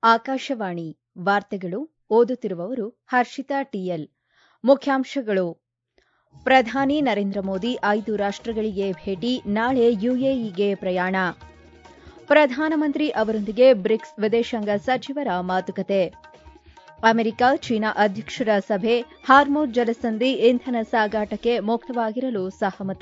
ಆಕಾಶವಾಣಿ ವಾರ್ತೆಗಳು ಓದುತ್ತಿರುವವರು ಹರ್ಷಿತಾ ಟಿಎಲ್ ಮುಖ್ಯಾಂಶಗಳು ಪ್ರಧಾನಿ ನರೇಂದ್ರ ಮೋದಿ ಐದು ರಾಷ್ಟಗಳಿಗೆ ಭೇಟಿ ನಾಳೆ ಯುಎಇಗೆ ಪ್ರಯಾಣ ಪ್ರಧಾನಮಂತ್ರಿ ಅವರೊಂದಿಗೆ ಬ್ರಿಕ್ಸ್ ವಿದೇಶಾಂಗ ಸಚಿವರ ಮಾತುಕತೆ ಅಮೆರಿಕ ಚೀನಾ ಅಧ್ಯಕ್ಷರ ಸಭೆ ಹಾರ್ಮೋನ್ ಜಲಸಂಧಿ ಇಂಧನ ಸಾಗಾಟಕ್ಕೆ ಮುಕ್ತವಾಗಿರಲು ಸಹಮತ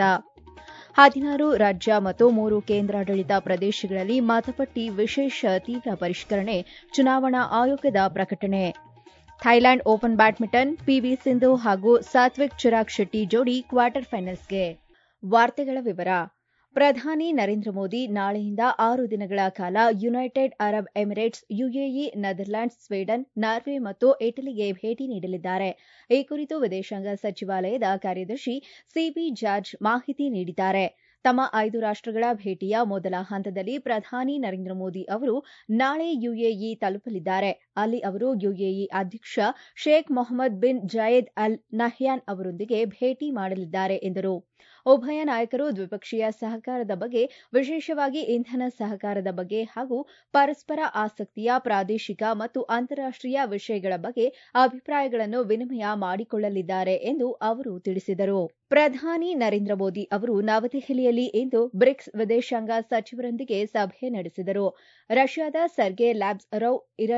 ಹದಿನಾರು ರಾಜ್ಯ ಮತ್ತು ಮೂರು ಕೇಂದ್ರಾಡಳಿತ ಪ್ರದೇಶಗಳಲ್ಲಿ ಮತಪಟ್ಟಿ ವಿಶೇಷ ತೀವ್ರ ಪರಿಷ್ಕರಣೆ ಚುನಾವಣಾ ಆಯೋಗದ ಪ್ರಕಟಣೆ Thailand open badminton P V Sindhu ಹಾಗೂ ಸಾತ್ವಿಕ್ ಚಿರಾಗ್ ಶೆಟ್ಟಿ ಜೋಡಿ ಕ್ವಾರ್ಟರ್ ಫೈನಲ್ಸ್ಗೆ ವಾರ್ತೆಗಳ ವಿವರ ಪ್ರಧಾನಿ ನರೇಂದ್ರ ಮೋದಿ ನಾಳೆಯಿಂದ ಆರು ದಿನಗಳ ಕಾಲ United Arab Emirates UAE Netherlands Sweden Norway ಮತ್ತು ಇಟಲಿಗೆ ಭೇಟಿ ನೀಡಲಿದ್ದಾರೆ ಈ ಕುರಿತು ವಿದೇಶಾಂಗ ಸಚಿವಾಲಯದ ಕಾರ್ಯದರ್ಶಿ ಸಿಬಿ ಜಾರ್ಜ್ ಮಾಹಿತಿ ನೀಡಿದ್ದಾರೆ ತಮ್ಮ ಐದು ರಾಷ್ಟಗಳ ಭೇಟಿಯ ಮೊದಲ ಹಂತದಲ್ಲಿ ಪ್ರಧಾನಿ ನರೇಂದ್ರ ಮೋದಿ ಅವರು ನಾಳೆ ಯುಎಇ ತಲುಪಲಿದ್ದಾರೆ ಅಲ್ಲಿ ಅವರು ಯುಎಇ ಅಧ್ಯಕ್ಷ Sheikh Mohammed bin Zayed Al Nahyan ಅವರೊಂದಿಗೆ ಭೇಟಿ ಮಾಡಲಿದ್ದಾರೆ ಎಂದರು ಉಭಯ ನಾಯಕರು ದ್ವಿಪಕ್ಷೀಯ ಸಹಕಾರದ ಬಗ್ಗೆ ವಿಶೇಷವಾಗಿ ಇಂಧನ ಸಹಕಾರದ ಬಗ್ಗೆ ಹಾಗೂ ಪರಸ್ಪರ ಆಸಕ್ತಿಯ ಪ್ರಾದೇಶಿಕ ಮತ್ತು ಅಂತಾರಾಷ್ಟೀಯ ವಿಷಯಗಳ ಬಗ್ಗೆ ಅಭಿಪ್ರಾಯಗಳನ್ನು ವಿನಿಮಯ ಮಾಡಿಕೊಳ್ಳಲಿದ್ದಾರೆ ಎಂದು ಅವರು ತಿಳಿಸಿದರು ಪ್ರಧಾನಿ ನರೇಂದ್ರ ಮೋದಿ ಅವರು ನವದೆಹಲಿಯಲ್ಲಿ ಇಂದು ಬ್ರಿಕ್ಸ್ ವಿದೇಶಾಂಗ ಸಚಿವರೊಂದಿಗೆ ಸಭೆ ನಡೆಸಿದರು ರಷ್ಯಾದ ಸರ್ಗೆ ಲ್ಯಾಬ್ಸ್ ರೌ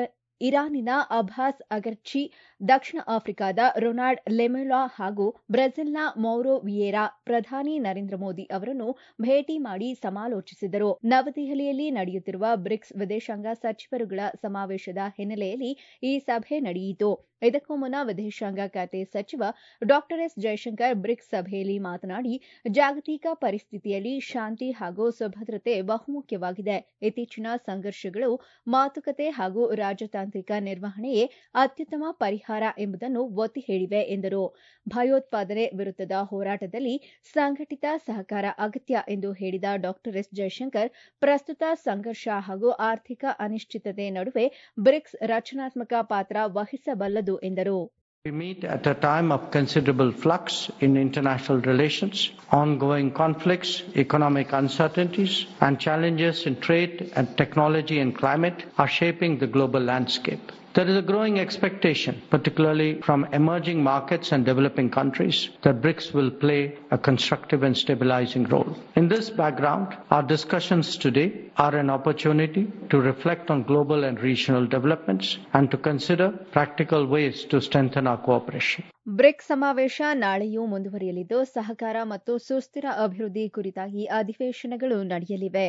ಇರಾನಿನ ಅಬ್ಬಾಸ್ ಅಗರ್ಚಿ ದಕ್ಷಿಣ ಆಫ್ರಿಕಾದ ರೊನಾಲ್ಡ್ ಲೆಮೆಲಾ ಹಾಗೂ ಬ್ರೆಜಿಲ್ನ ಮೌರೋ ವಿಯೇರಾ ಪ್ರಧಾನಿ ನರೇಂದ್ರ ಮೋದಿ ಅವರನ್ನು ಭೇಟಿ ಮಾಡಿ ಸಮಾಲೋಚಿಸಿದರು ನವದೆಹಲಿಯಲ್ಲಿ ನಡೆಯುತ್ತಿರುವ ಬ್ರಿಕ್ಸ್ ವಿದೇಶಾಂಗ ಸಚಿವರುಗಳ ಸಮಾವೇಶದ ಹಿನ್ನೆಲೆಯಲ್ಲಿ ಈ ಸಭೆ ನಡೆಯಿತು ಇದಕ್ಕೂ ಮುನ್ನ ವಿದೇಶಾಂಗ ಖಾತೆ ಸಚಿವ ಡಾ ಎಸ್ ಜಯಶಂಕರ್ ಬ್ರಿಕ್ಸ್ ಸಭೆಯಲ್ಲಿ ಮಾತನಾಡಿ ಜಾಗತಿಕ ಪರಿಸ್ಥಿತಿಯಲ್ಲಿ ಶಾಂತಿ ಹಾಗೂ ಸುಭದ್ರತೆ ಬಹುಮುಖ್ಯವಾಗಿದೆ ಇತ್ತೀಚಿನ ಸಂಘರ್ಷಗಳು ಮಾತುಕತೆ ಹಾಗೂ ರಾಜತಾಂತ್ರಿಕ ನಿರ್ವಹಣೆಯೇ ಅತ್ಯುತ್ತಮ ಪರಿಹಾರ ಎಂಬುದನ್ನು ಒತ್ತಿ ಹೇಳಿವೆ ಎಂದರು ಭಯೋತ್ಪಾದನೆ ವಿರುದ್ಧದ ಹೋರಾಟದಲ್ಲಿ ಸಂಘಟಿತ ಸಹಕಾರ ಅಗತ್ಯ ಎಂದು ಹೇಳಿದ ಡಾ ಎಸ್ ಜಯಶಂಕರ್ ಪ್ರಸ್ತುತ ಸಂಘರ್ಷ ಹಾಗೂ ಆರ್ಥಿಕ ಅನಿಶ್ಚಿತತೆ ನಡುವೆ ಬ್ರಿಕ್ಸ್ ರಚನಾತ್ಮಕ ಪಾತ್ರ ವಹಿಸಬಲ್ಲದು ಎಂದರು We meet at a time of considerable flux in international relations, ongoing conflicts, economic uncertainties, and challenges in trade and technology and climate are shaping the global landscape. There is a growing expectation, particularly from emerging markets and developing countries, that BRICS will play a constructive and stabilizing role. In this background, our discussions today are an opportunity to reflect on global and regional developments and to consider practical ways to strengthen our cooperation. BRICS ಸಮಾವೇಶ ನಾಳೆಯೂ ಮುಂದುವರಿಯಲಿದ್ದು ಸಹಕಾರ ಮತ್ತು ಸುಸ್ಥಿರ ಅಭಿವೃದ್ಧಿ ಕುರಿತಾಗಿ ಅಧಿವೇಶನಗಳು ನಡೆಯಲಿವೆ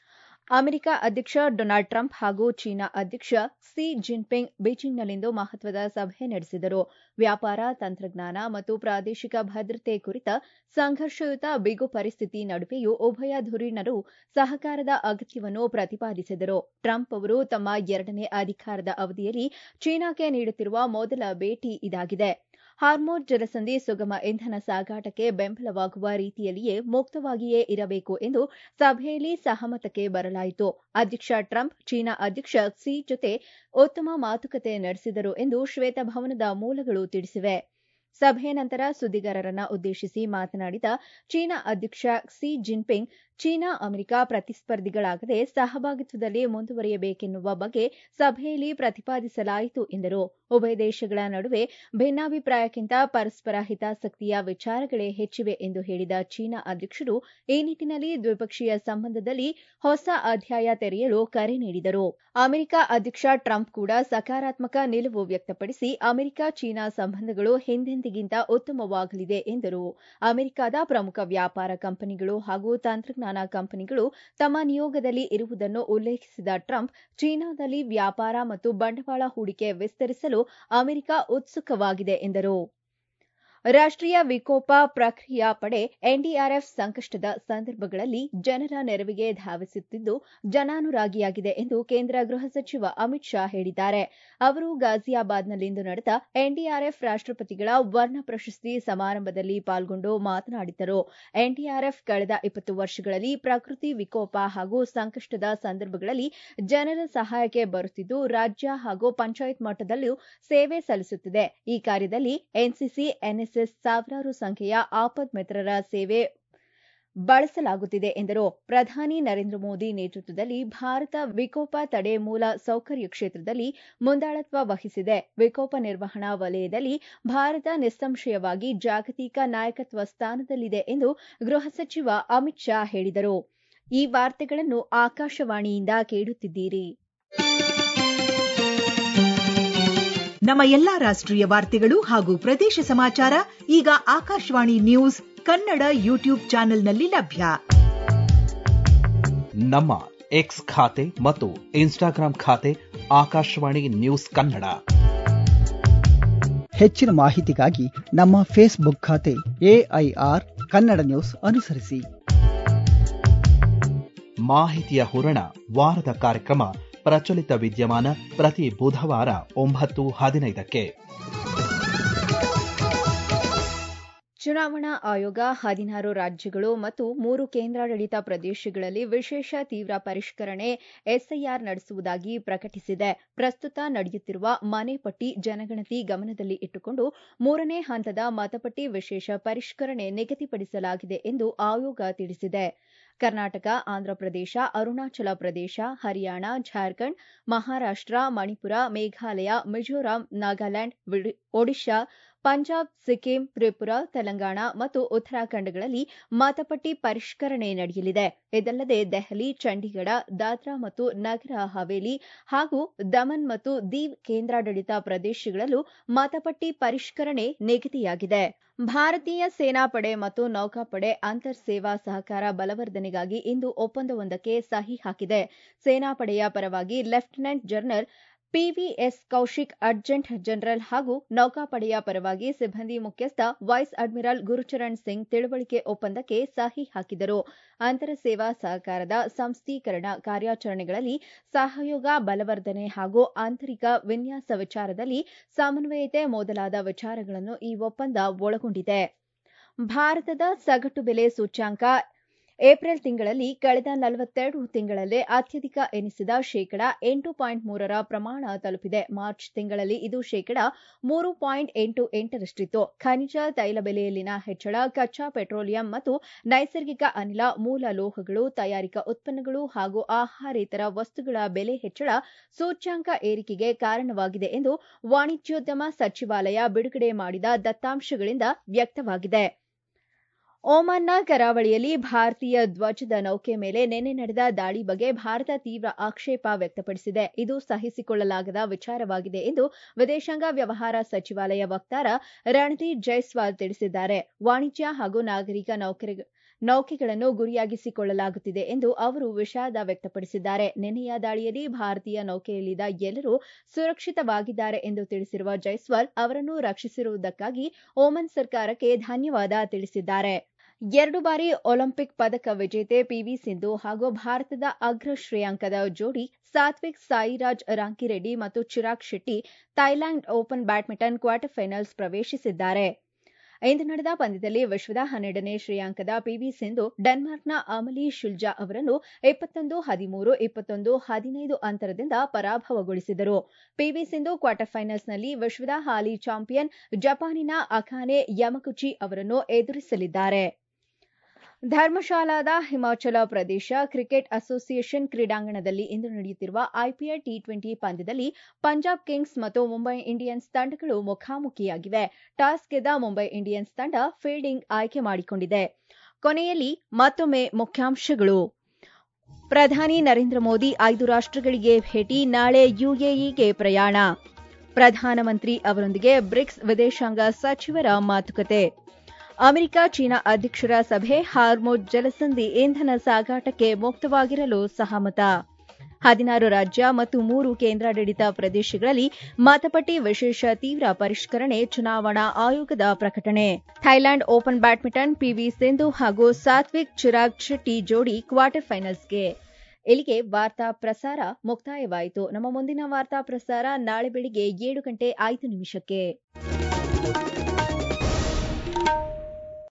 America ಅಧ್ಯಕ್ಷ Donald Trump ಹಾಗೂ ಚೀನಾ ಅಧ್ಯಕ್ಷ ಸಿ ಜಿನ್ಪಿಂಗ್ ಬೀಜಿಂಗ್ನಲ್ಲಿಂದು ಮಹತ್ವದ ಸಭೆ ನಡೆಸಿದರು ವ್ಯಾಪಾರ ತಂತ್ರಜ್ಞಾನ ಮತ್ತು ಪ್ರಾದೇಶಿಕ ಭದ್ರತೆ ಕುರಿತ ಸಂಘರ್ಷಯುತ ಬಿಗು ಪರಿಸ್ಥಿತಿ ನಡುವೆಯೂ ಉಭಯ ಧುರೀಣರು ಸಹಕಾರದ ಅಗತ್ಯವನ್ನು ಪ್ರತಿಪಾದಿಸಿದರು ಟ್ರಂಪ್ ಅವರು ತಮ್ಮ ಎರಡನೇ ಅಧಿಕಾರದ ಅವಧಿಯಲ್ಲಿ ಚೀನಾಕ್ಕೆ ನೀಡುತ್ತಿರುವ ಮೊದಲ ಭೇಟಿ ಇದಾಗಿದೆ ಹಾರ್ಮೋನ್ ಜಲಸಂಧಿ ಸುಗಮ ಇಂಧನ ಸಾಗಾಟಕ್ಕೆ ಬೆಂಬಲವಾಗುವ ರೀತಿಯಲ್ಲಿಯೇ ಮುಕ್ತವಾಗಿಯೇ ಇರಬೇಕು ಎಂದು ಸಭೆಯಲ್ಲಿ ಸಹಮತಕ್ಕೆ ಬರಲಾಯಿತು ಅಧ್ಯಕ್ಷ ಟ್ರಂಪ್ ಚೀನಾ ಅಧ್ಯಕ್ಷ ಕ್ಸಿ ಜೊತೆ ಉತ್ತಮ ಮಾತುಕತೆ ನಡೆಸಿದರು ಎಂದು ಶ್ವೇತಭವನದ ಮೂಲಗಳು ತಿಳಿಸಿವೆ ಸಭೆಯ ನಂತರ ಸುದ್ದಿಗಾರರನ್ನ ಉದ್ದೇಶಿಸಿ ಮಾತನಾಡಿದ ಚೀನಾ ಅಧ್ಯಕ್ಷ ಕ್ಸಿ ಜಿನ್ಪಿಂಗ್ ಚೀನಾ ಅಮೆರಿಕ ಪ್ರತಿಸ್ಪರ್ಧಿಗಳಾಗದೆ ಸಹಭಾಗಿತ್ವದಲ್ಲಿ ಮುಂದುವರಿಯಬೇಕೆನ್ನುವ ಬಗ್ಗೆ ಸಭೆಯಲ್ಲಿ ಪ್ರತಿಪಾದಿಸಲಾಯಿತು ಎಂದರು ಉಭಯ ದೇಶಗಳ ನಡುವೆ ಭಿನ್ನಾಭಿಪ್ರಾಯಕ್ಕಿಂತ ಪರಸ್ಪರ ಹಿತಾಸಕ್ತಿಯ ವಿಚಾರಗಳೇ ಹೆಚ್ಚಿವೆ ಎಂದು ಹೇಳಿದ ಚೀನಾ ಅಧ್ಯಕ್ಷರು ಈ ನಿಟ್ಟಿನಲ್ಲಿ ದ್ವಿಪಕ್ಷೀಯ ಸಂಬಂಧದಲ್ಲಿ ಹೊಸ ಅಧ್ಯಾಯ ತೆರೆಯಲು ಕರೆ ನೀಡಿದರು ಅಮೆರಿಕ ಅಧ್ಯಕ್ಷ ಟ್ರಂಪ್ ಕೂಡ ಸಕಾರಾತ್ಮಕ ನಿಲುವು ವ್ಯಕ್ತಪಡಿಸಿ ಅಮೆರಿಕ ಚೀನಾ ಸಂಬಂಧಗಳು ಹಿಂದೆಂದಿಗಿಂತ ಉತ್ತಮವಾಗಲಿದೆ ಎಂದರು ಅಮೆರಿಕದ ಪ್ರಮುಖ ವ್ಯಾಪಾರ ಕಂಪನಿಗಳು ಹಾಗೂ ತಂತ್ರಜ್ಞಾನ ಕಂಪನಿಗಳು ತಮ್ಮ ನಿಯೋಗದಲ್ಲಿ ಇರುವುದನ್ನು ಉಲ್ಲೇಖಿಸಿದ ಟ್ರಂಪ್ ಚೀನಾದಲ್ಲಿ ವ್ಯಾಪಾರ ಮತ್ತು ಬಂಡವಾಳ ಹೂಡಿಕೆ ವಿಸ್ತರಿಸಲು ಅಮೆರಿಕ ಉತ್ಸುಕವಾಗಿದೆ ಎಂದರು ರಾಷ್ಟೀಯ ವಿಕೋಪ ಪ್ರಕ್ರಿಯಾ ಪಡೆ ಎನ್ಡಿಆರ್ಎಫ್ ಸಂಕಷ್ಟದ ಸಂದರ್ಭಗಳಲ್ಲಿ ಜನರ ನೆರವಿಗೆ ಧಾವಿಸುತ್ತಿದ್ದು ಜನಾನುರಾಗಿಯಾಗಿದೆ ಎಂದು ಕೇಂದ್ರ ಗೃಹ ಸಚಿವ ಅಮಿತ್ ಶಾ ಹೇಳಿದ್ದಾರೆ ಅವರು ಗಾಜಿಯಾಬಾದ್ನಲ್ಲಿಂದು ನಡೆದ ಎನ್ಡಿಆರ್ಎಫ್ ರಾಷ್ಟಪತಿಗಳ ವರ್ಣ ಪ್ರಶಸ್ತಿ ಸಮಾರಂಭದಲ್ಲಿ ಪಾಲ್ಗೊಂಡು ಮಾತನಾಡಿದರು ಎನ್ಡಿಆರ್ಎಫ್ ಕಳೆದ ಇಪ್ಪತ್ತು ವರ್ಷಗಳಲ್ಲಿ ಪ್ರಕೃತಿ ವಿಕೋಪ ಹಾಗೂ ಸಂಕಷ್ಟದ ಸಂದರ್ಭಗಳಲ್ಲಿ ಜನರ ಸಹಾಯಕ್ಕೆ ಬರುತ್ತಿದ್ದು ರಾಜ್ಯ ಹಾಗೂ ಪಂಚಾಯತ್ ಮಟ್ಟದಲ್ಲೂ ಸೇವೆ ಸಲ್ಲಿಸುತ್ತಿದೆ ಈ ಕಾರ್ಯದಲ್ಲಿ ಎನ್ಸಿಸಿ ಎನ್ಎಸ್ಎಸ್ ಸಾವಿರಾರು ಸಂಖ್ಯೆಯ ಆಪದ್ ಮಿತ್ರರ ಸೇವೆ ಬಳಸಲಾಗುತ್ತಿದೆ ಎಂದರು ಪ್ರಧಾನಿ ನರೇಂದ್ರ ಮೋದಿ ನೇತೃತ್ವದಲ್ಲಿ ಭಾರತ ವಿಕೋಪ ತಡೆ ಮೂಲ ಸೌಕರ್ಯ ಕ್ಷೇತ್ರದಲ್ಲಿ ಮುಂದಾಳತ್ವ ವಹಿಸಿದೆ ವಿಕೋಪ ನಿರ್ವಹಣಾ ವಲಯದಲ್ಲಿ ಭಾರತ ನಿಸ್ಸಂಶಯವಾಗಿ ಜಾಗತಿಕ ನಾಯಕತ್ವ ಸ್ಥಾನದಲ್ಲಿದೆ ಎಂದು ಗೃಹ ಸಚಿವ ಅಮಿತ್ ಶಾ ಹೇಳಿದರು ಈ ವಾರ್ತೆಗಳನ್ನು ಆಕಾಶವಾಣಿಯಿಂದ ಕೇಳುತ್ತಿದ್ದೀರಿ ನಮ್ಮ ಎಲ್ಲಾ ರಾಷ್ಟ್ರೀಯ ವಾರ್ತೆಗಳು ಹಾಗೂ ಪ್ರದೇಶ ಸಮಾಚಾರ ಈಗ ಆಕಾಶವಾಣಿ ನ್ಯೂಸ್ ಕನ್ನಡ ಯೂಟ್ಯೂಬ್ ಚಾನೆಲ್ನಲ್ಲಿ ಲಭ್ಯ ನಮ್ಮ ಎಕ್ಸ್ ಖಾತೆ ಮತ್ತು ಇನ್ಸ್ಟಾಗ್ರಾಂ ಖಾತೆ ಆಕಾಶವಾಣಿ ನ್ಯೂಸ್ ಕನ್ನಡ ಹೆಚ್ಚಿನ ಮಾಹಿತಿಗಾಗಿ ನಮ್ಮ ಫೇಸ್ಬುಕ್ ಖಾತೆ ಎಐಆರ್ ಕನ್ನಡ ನ್ಯೂಸ್ ಅನುಸರಿಸಿ ಮಾಹಿತಿಯ ಹೂರಣ ವಾರದ ಕಾರ್ಯಕ್ರಮ ಪ್ರಚಲಿತ ವಿದ್ಯಮಾನ ಪ್ರತಿ ಬುಧವಾರ ಒಂಬತ್ತು ಹದಿನೈದಕ್ಕೆ ಚುನಾವಣಾ ಆಯೋಗ ಹದಿನಾರು ರಾಜ್ಯಗಳು ಮತ್ತು ಮೂರು ಕೇಂದ್ರಾಡಳಿತ ಪ್ರದೇಶಗಳಲ್ಲಿ ವಿಶೇಷ ತೀವ್ರ ಪರಿಷ್ಕರಣೆ ಎಸ್ಐಆರ್ ನಡೆಸುವುದಾಗಿ ಪ್ರಕಟಿಸಿದೆ ಪ್ರಸ್ತುತ ನಡೆಯುತ್ತಿರುವ ಮನೆ ಪಟ್ಟಿ ಜನಗಣತಿ ಗಮನದಲ್ಲಿ ಇಟ್ಟುಕೊಂಡು ಮೂರನೇ ಹಂತದ ಮತಪಟ್ಟಿ ವಿಶೇಷ ಪರಿಷ್ಕರಣೆ ನಿಗದಿಪಡಿಸಲಾಗಿದೆ ಎಂದು ಆಯೋಗ ತಿಳಿಸಿದೆ ಕರ್ನಾಟಕ ಆಂಧ್ರಪ್ರದೇಶ ಅರುಣಾಚಲ ಪ್ರದೇಶ ಹರಿಯಾಣ ಜಾರ್ಖಂಡ್ ಮಹಾರಾಷ್ಟ ಮಣಿಪುರ ಮೇಘಾಲಯ ಮಿಜೋರಾಂ ನಾಗಾಲ್ಯಾಂಡ್ ಒಡಿಶಾ ಪಂಜಾಬ್ ಸಿಕ್ಕಿಂ ತ್ರಿಪುರಾ ತೆಲಂಗಾಣ ಮತ್ತು ಉತ್ತರಾಖಂಡಗಳಲ್ಲಿ ಮತಪಟ್ಟಿ ಪರಿಷ್ಕರಣೆ ನಡೆಯಲಿದೆ ಇದಲ್ಲದೆ ದೆಹಲಿ ಚಂಡೀಗಢ ದಾದ್ರಾ ಮತ್ತು ನಗರ ಹವೇಲಿ ಹಾಗೂ ದಮನ್ ಮತ್ತು ದೀವ್ ಕೇಂದ್ರಾಡಳಿತ ಪ್ರದೇಶಗಳಲ್ಲೂ ಮತಪಟ್ಟಿ ಪರಿಷ್ಕರಣೆ ನಿಗದಿಯಾಗಿದೆ ಭಾರತೀಯ ಸೇನಾಪಡೆ ಮತ್ತು ನೌಕಾಪಡೆ ಅಂತರ್ ಸೇವಾ ಸಹಕಾರ ಬಲವರ್ಧನೆಗಾಗಿ ಇಂದು ಒಪ್ಪಂದವೊಂದಕ್ಕೆ ಸಹಿ ಹಾಕಿದೆ ಸೇನಾಪಡೆಯ ಪರವಾಗಿ lieutenant general P V S Kaushik adjutant general ಹಾಗೂ ನೌಕಾಪಡೆಯ ಪರವಾಗಿ ಸಿಬ್ಬಂದಿ ಮುಖ್ಯಸ್ಥ ವೈಸ್ ಅಡ್ಮಿರಲ್ ಗುರುಚರಣ್ ಸಿಂಗ್ ತಿಳುವಳಿಕೆ ಒಪ್ಪಂದಕ್ಕೆ ಸಹಿ ಹಾಕಿದರು ಅಂತರ ಸೇವಾ ಸಹಕಾರದ ಸಂಸ್ಥೀಕರಣ ಕಾರ್ಯಾಚರಣೆಗಳಲ್ಲಿ ಸಹಯೋಗ ಬಲವರ್ಧನೆ ಹಾಗೂ ಆಂತರಿಕ ವಿನ್ಯಾಸ ವಿಚಾರದಲ್ಲಿ ಸಮನ್ವಯತೆ ಮೊದಲಾದ ವಿಚಾರಗಳನ್ನು ಈ ಒಪ್ಪಂದ ಒಳಗೊಂಡಿದೆ ಭಾರತದ ಸಗಟು ಬೆಲೆ ಸೂಚ್ಯಾಂಕ ಏಪ್ರಿಲ್ ತಿಂಗಳಲ್ಲಿ ಕಳೆದ ನಲವತ್ತೆರಡು ತಿಂಗಳಲ್ಲೇ ಅತ್ಯಧಿಕ ಎನಿಸಿದ ಶೇಕಡ ಎಂಟು ಪಾಯಿಂಟ್ ಮೂರರ ಪ್ರಮಾಣ ತಲುಪಿದೆ ಮಾರ್ಚ್ ತಿಂಗಳಲ್ಲಿ ಇದು ಶೇಕಡ ಮೂರು ಪಾಯಿಂಟ್ ಎಂಟು ಎಂಟರಷ್ಟಿತ್ತು ಖನಿಜ ತೈಲ ಬೆಲೆಯಲ್ಲಿನ ಹೆಚ್ಚಳ ಕಚ್ಚಾ ಪೆಟ್ರೋಲಿಯಂ ಮತ್ತು ನೈಸರ್ಗಿಕ ಅನಿಲ ಮೂಲ ಲೋಹಗಳು ತಯಾರಿಕಾ ಉತ್ಪನ್ನಗಳು ಹಾಗೂ ಆಹಾರೇತರ ವಸ್ತುಗಳ ಬೆಲೆ ಹೆಚ್ಚಳ ಸೂಚ್ಯಾಂಕ ಏರಿಕೆಗೆ ಕಾರಣವಾಗಿದೆ ಎಂದು ವಾಣಿಜ್ಯೋದ್ಯಮ ಸಚಿವಾಲಯ ಬಿಡುಗಡೆ ಮಾಡಿದ ದತ್ತಾಂಶಗಳಿಂದ ವ್ಯಕ್ತವಾಗಿದೆ ಓಮನ್ನ ಕರಾವಳಿಯಲ್ಲಿ ಭಾರತೀಯ ಧ್ವಜದ ನೌಕೆ ಮೇಲೆ ನಿನ್ನೆ ನಡೆದ ದಾಳಿ ಬಗ್ಗೆ ಭಾರತ ತೀವ್ರ ಆಕ್ಷೇಪ ವ್ಯಕ್ತಪಡಿಸಿದೆ ಇದು ಸಹಿಸಿಕೊಳ್ಳಲಾಗದ ವಿಚಾರವಾಗಿದೆ ಎಂದು ವಿದೇಶಾಂಗ ವ್ಯವಹಾರ ಸಚಿವಾಲಯ ವಕ್ತಾರ ರಣದೀಪ್ ಜೈಸ್ವಾಲ್ ತಿಳಿಸಿದ್ದಾರೆ ವಾಣಿಜ್ಯ ಹಾಗೂ ನಾಗರಿಕ ನೌಕೆಗಳನ್ನು ಗುರಿಯಾಗಿಸಿಕೊಳ್ಳಲಾಗುತ್ತಿದೆ ಎಂದು ಅವರು ವಿಷಾದ ವ್ಯಕ್ತಪಡಿಸಿದ್ದಾರೆ ನಿನ್ನೆಯ ದಾಳಿಯಲ್ಲಿ ಭಾರತೀಯ ನೌಕೆಯಲ್ಲಿದ್ದ ಎಲ್ಲರೂ ಸುರಕ್ಷಿತವಾಗಿದ್ದಾರೆ ಎಂದು ತಿಳಿಸಿರುವ ಜೈಸ್ವಾಲ್ ಅವರನ್ನು ರಕ್ಷಿಸಿರುವುದಕ್ಕಾಗಿ ಓಮನ್ ಸರ್ಕಾರಕ್ಕೆ ಧನ್ಯವಾದ ತಿಳಿಸಿದ್ದಾರೆ ಎರಡು ಬಾರಿ ಒಲಿಂಪಿಕ್ ಪದಕ ವಿಜೇತೆ ಪಿವಿ ಸಿಂಧು ಹಾಗೂ ಭಾರತದ ಅಗ್ರ ಶ್ರೇಯಾಂಕದ ಜೋಡಿ ಸಾತ್ವಿಕ್ ಸಾಯಿರಾಜ್ ರಾಂಕಿರೆಡ್ಡಿ ಮತ್ತು Chirag Shetty Thailand open badminton quarter finals ಪ್ರವೇಶಿಸಿದ್ದಾರೆ ಇಂದು ನಡೆದ ಪಂದ್ಯದಲ್ಲಿ ವಿಶ್ವದ ಹನ್ನೆರಡನೇ ಶ್ರೇಯಾಂಕದ ಪಿವಿ ಸಿಂಧು ಡೆನ್ಮಾರ್ಕ್ನ ಅಮಲಿ ಶುಲ್ಜಾ ಅವರನ್ನು ಇಪ್ಪತ್ತೊಂದು ಹದಿಮೂರು ಇಪ್ಪತ್ತೊಂದು ಹದಿನೈದು ಅಂತರದಿಂದ ಪರಾಭವಗೊಳಿಸಿದರು ಪಿವಿ ಸಿಂಧು ಕ್ವಾರ್ಟರ್ ಫೈನಲ್ಸ್ನಲ್ಲಿ ವಿಶ್ವದ ಹಾಲಿ ಚಾಂಪಿಯನ್ ಜಪಾನಿನ ಅಕಾನೆ ಯಮಗುಚಿ ಅವರನ್ನು ಎದುರಿಸಲಿದ್ದಾರೆ ಧರ್ಮಶಾಲಾದ ಹಿಮಾಚಲ ಪ್ರದೇಶ ಕ್ರಿಕೆಟ್ ಅಸೋಸಿಯೇಷನ್ ಕ್ರೀಡಾಂಗಣದಲ್ಲಿ ಇಂದು ನಡೆಯುತ್ತಿರುವ ಐಪಿಎಲ್ ಟಿ ಟ್ವೆಂಟಿ ಪಂದ್ಯದಲ್ಲಿ ಪಂಜಾಬ್ ಕಿಂಗ್ಸ್ ಮತ್ತು ಮುಂಬೈ ಇಂಡಿಯನ್ಸ್ ತಂಡಗಳು ಮುಖಾಮುಖಿಯಾಗಿವೆ ಟಾಸ್ ಗೆದ್ದ ಮುಂಬೈ ಇಂಡಿಯನ್ಸ್ ತಂಡ ಫೀಲ್ಡಿಂಗ್ ಆಯ್ಕೆ ಮಾಡಿಕೊಂಡಿದೆ ಕೊನೆಯಲ್ಲಿ ಮತ್ತೊಮ್ಮೆ ಮುಖ್ಯಾಂಶಗಳು ಪ್ರಧಾನಿ ನರೇಂದ್ರ ಮೋದಿ ಐದು ರಾಷ್ಟಗಳಿಗೆ ಭೇಟಿ ನಾಳೆ ಯುಎಇಗೆ ಪ್ರಯಾಣ ಪ್ರಧಾನಮಂತ್ರಿ ಅವರೊಂದಿಗೆ ಬ್ರಿಕ್ಸ್ ವಿದೇಶಾಂಗ ಸಚಿವರ ಮಾತುಕತೆ ಅಮೆರಿಕ ಚೀನಾ ಅಧ್ಯಕ್ಷರ ಸಭೆ ಹಾರ್ಮೋಜ್ ಜಲಸಂಧಿ ಇಂಧನ ಸಾಗಾಟಕ್ಕೆ ಮುಕ್ತವಾಗಿರಲು ಸಹಮತ ಹದಿನಾರು ರಾಜ್ಯ ಮತ್ತು ಮೂರು ಕೇಂದ್ರಾಡಳಿತ ಪ್ರದೇಶಗಳಲ್ಲಿ ಮತಪಟ್ಟಿ ವಿಶೇಷ ತೀವ್ರ ಪರಿಷ್ಕರಣೆ ಚುನಾವಣಾ ಆಯೋಗದ ಪ್ರಕಟಣೆ Thailand open badminton P V Sindhu ಹಾಗೂ ಸಾತ್ವಿಕ್ ಚಿರಾಗ್ ಶೆಟ್ಟಿ ಜೋಡಿ ಕ್ವಾರ್ಟರ್ ಫೈನಲ್ಸ್ಗೆ ಇಲ್ಲಿಗೆ ವಾರ್ತಾ ಪ್ರಸಾರ ಮುಕ್ತಾಯವಾಯಿತು ನಮ್ಮ ಮುಂದಿನ ವಾರ್ತಾ ಪ್ರಸಾರ ನಾಳೆ ಬೆಳಿಗ್ಗೆ ಏಳು ಗಂಟೆ ಐದು ನಿಮಿಷಕ್ಕೆ